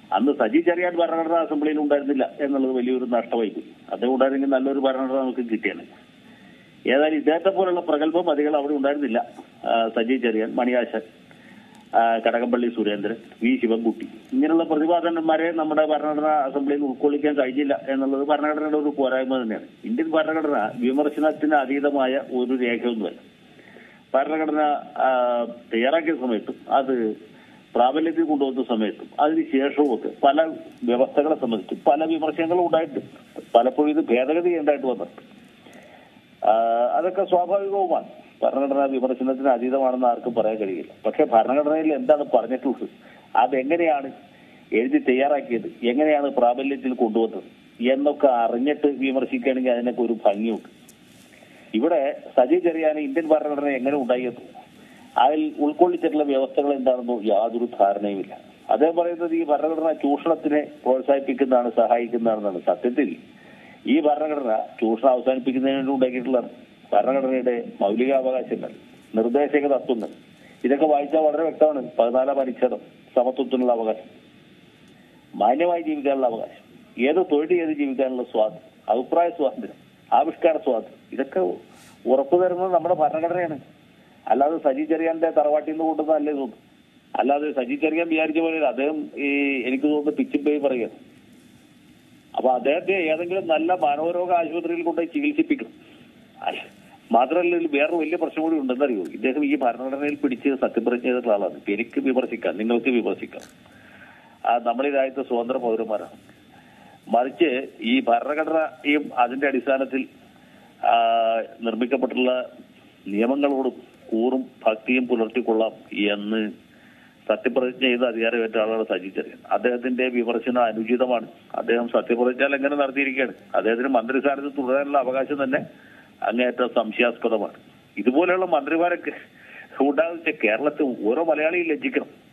അന്ന് സജി ചെറിയാൻ ഭരണഘടനാ അസംബ്ലിയിൽ ഉണ്ടായിരുന്നില്ല എന്നുള്ളത് വലിയൊരു നഷ്ടമായി പോയി അദ്ദേഹം ഉണ്ടായിരുന്നെങ്കിൽ നല്ലൊരു ഭരണഘടന നമുക്ക് കിട്ടിയാണ് ഏതായാലും ഇദ്ദേഹത്തെ പോലുള്ള പ്രഗത്ഭ മതികൾ അവിടെ ഉണ്ടായിരുന്നില്ല ആ, സജി ചെറിയാൻ മണിയാശൻ ആ, കടകംപള്ളി സുരേന്ദ്രൻ വി ശിവൻകുട്ടി ഇങ്ങനെയുള്ള പ്രതിപാദനന്മാരെ നമ്മുടെ ഭരണഘടനാ അസംബ്ലിയിൽ ഉൾക്കൊള്ളിക്കാൻ കഴിഞ്ഞില്ല എന്നുള്ളത് ഭരണഘടനയുടെ ഒരു പോരായ്മ തന്നെയാണ് ഇന്ത്യൻ ഭരണഘടന വിമർശനത്തിന് അതീതമായ ഒരു രേഖയൊന്നുമല്ല ഭരണഘടന ആ, തയ്യാറാക്കിയ സമയത്തും അത് പ്രാബല്യത്തിൽ കൊണ്ടുവന്ന സമയത്തും അതിന് ശേഷവും ഒക്കെ പല വ്യവസ്ഥകളെ സംബന്ധിച്ച് പല വിമർശനങ്ങളും ഉണ്ടായിട്ടുണ്ട് പലപ്പോഴും ഇത് ഭേദഗതി ചെയ്യേണ്ടതായിട്ട് വന്നിട്ടുണ്ട് ആ, അതൊക്കെ സ്വാഭാവികവുമാണ് ഭരണഘടന വിമർശനത്തിന് അതീതമാണെന്ന് ആർക്കും പറയാൻ കഴിയില്ല പക്ഷെ ഭരണഘടനയിൽ എന്താണ് പറഞ്ഞിട്ടുള്ളത് അതെങ്ങനെയാണ് എഴുതി തയ്യാറാക്കിയത് എങ്ങനെയാണ് പ്രാബല്യത്തിൽ കൊണ്ടുവന്നത് എന്നൊക്കെ അറിഞ്ഞിട്ട് വിമർശിക്കുകയാണെങ്കിൽ അതിനൊക്കെ ഒരു ഭംഗിയുണ്ട് ഇവിടെ സജി ചെറിയാൻ ഇന്ത്യൻ ഭരണഘടന എങ്ങനെ ഉണ്ടായിരുന്നു അതിൽ ഉൾക്കൊള്ളിച്ചിട്ടുള്ള വ്യവസ്ഥകൾ എന്താണെന്നോ യാതൊരു ധാരണയുമില്ല അദ്ദേഹം പറയുന്നത് ഈ ഭരണഘടന ചൂഷണത്തിനെ പ്രോത്സാഹിപ്പിക്കുന്നതാണ് സഹായിക്കുന്നതാണെന്നാണ് സത്യത്തിൽ ഈ ഭരണഘടന ചൂഷണം അവസാനിപ്പിക്കുന്നതിന് വേണ്ടി ഉണ്ടാക്കിയിട്ടുള്ളതാണ് ഭരണഘടനയുടെ മൗലികാവകാശങ്ങൾ നിർദ്ദേശക തത്വങ്ങൾ ഇതൊക്കെ വായിച്ചാൽ വളരെ വ്യക്തമാണ് പതിനാലാം അനുച്ഛേദം സമത്വത്തിനുള്ള അവകാശം മാന്യമായി ജീവിക്കാനുള്ള അവകാശം ഏത് തൊഴിൽ ചെയ്ത് ജീവിക്കാനുള്ള സ്വാതന്ത്ര്യം അഭിപ്രായ സ്വാതന്ത്ര്യം ആവിഷ്കാര സ്വാതന്ത്ര്യം ഇതൊക്കെ ഉറപ്പു തരുന്നത് നമ്മുടെ ഭരണഘടനയാണ് അല്ലാതെ സജി ചെറിയാന്റെ തറവാട്ടിൽ നിന്ന് കൊണ്ടുവന്നതല്ലേ തോന്നുന്നു അല്ലാതെ സജി ചെറിയാൻ വിചാരിച്ച പോലെ അദ്ദേഹം ഈ എനിക്ക് തോന്നുന്നു പിച്ചും പേയി പറയുക അപ്പൊ അദ്ദേഹത്തെ ഏതെങ്കിലും നല്ല മനോരോഗ ആശുപത്രിയിൽ കൊണ്ടുപോയി ചികിത്സിപ്പിക്കും അല്ല, മാത്രമല്ല ഇതിൽ വേറൊരു വലിയ പ്രശ്നം കൂടി ഉണ്ടെന്നറിയോ ഇദ്ദേഹം ഈ ഭരണഘടനയിൽ പിടിച്ച് സത്യപ്രതിജ്ഞ ചെയ്തിട്ടുള്ള ആളാണ് ഇപ്പൊ എനിക്ക് വിമർശിക്കാം നിങ്ങൾക്ക് വിമർശിക്കാം ആ നമ്മൾ ഈ രാജ്യത്തെ സ്വതന്ത്ര പൗരന്മാരാണ് മറിച്ച് ഈ ഭരണഘടനയും അതിന്റെ അടിസ്ഥാനത്തിൽ ആ, നിർമ്മിക്കപ്പെട്ടുള്ള നിയമങ്ങളോടും കൂറും ഭക്തിയും പുലർത്തിക്കൊള്ളാം എന്ന് സത്യപ്രതിജ്ഞ ചെയ്ത് അധികാരമേറ്റ ആളാണ് സജി ചെറിയൻ അദ്ദേഹത്തിന്റെ വിമർശനം അനുചിതമാണ് അദ്ദേഹം സത്യപ്രതിജ്ഞ ലംഘനം നടത്തിയിരിക്കുകയാണ് അദ്ദേഹത്തിന് മന്ത്രിസ്ഥാനത്ത് തുടരാനുള്ള അവകാശം തന്നെ അങ്ങേയറ്റം സംശയാസ്പദമാണ് ഇതുപോലെയുള്ള മന്ത്രിമാരൊക്കെ ഉണ്ടാകുന്ന കേരളത്തിൽ ഓരോ മലയാളിയും ലജ്ജിക്കണം